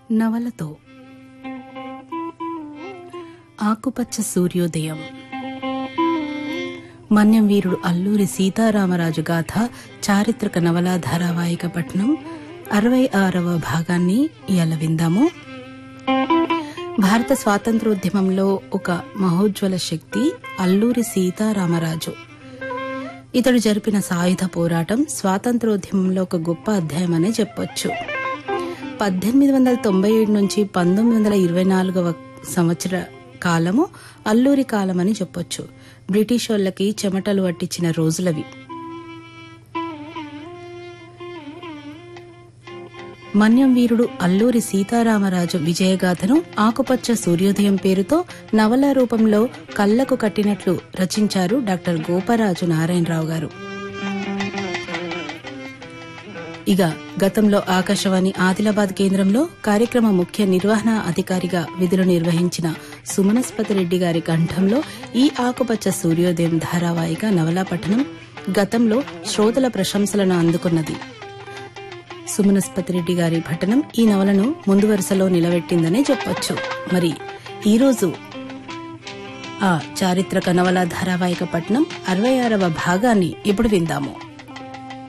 నవలతో ఆకుపచ్చ సూర్యోదయం మన్యం వీరుడు అల్లూరి సీతారామరాజు గాథ చారిత్రక నవలా ధారావాహిక పట్నం అరవై ఆరవ భాగాన్ని ఇయాల విందాము భారత స్వాతంత్రోద్యమంలో ఒక మహోజ్వల శక్తి అల్లూరి సీతారామరాజు ఇతడు జరిపిన సాయుధ పోరాటం స్వాతంత్రోద్యమంలో ఒక గొప్ప అధ్యాయమనే చెప్పొచ్చు పద్దెనిమిది వందల తొంభై ఏడు నుంచి పంతొమ్మిది వందల ఇరవై నాలుగవ సంవత్సర కాలము అల్లూరి కాలమని చెప్పొచ్చు బ్రిటిష్ వాళ్ళకి చెమటలు పట్టించిన రోజులవి మన్యం వీరుడు అల్లూరి సీతారామరాజు విజయగాథను ఆకుపచ్చ సూర్యోదయం పేరుతో నవల రూపంలో కళ్లకు కట్టినట్లు రచించారు డాక్టర్ గోపరాజు నారాయణరావు గారు ఇక గతంలో ఆకాశవాణి ఆదిలాబాద్ కేంద్రంలో కార్యక్రమ ముఖ్య నిర్వహణ అధికారిగా విధులు నిర్వహించిన సుమనస్పతి రెడ్డి గారి కంఠంలో ఈ ఆకుపచ్చ సూర్యోదయం ధారావాహిక నవలా పఠనం గతంలో శ్రోతల ప్రశంసలను అందుకున్నది సుమనస్పతి రెడ్డి గారి పఠనం ఈ నవలను ముందు వరుసలో నిలబెట్టిందనే చెప్పొచ్చు మరి ఈరోజు ఆ చారిత్రక నవల ధారావాహిక పట్నం అరవై ఆరవ భాగాన్ని ఇప్పుడు విందాము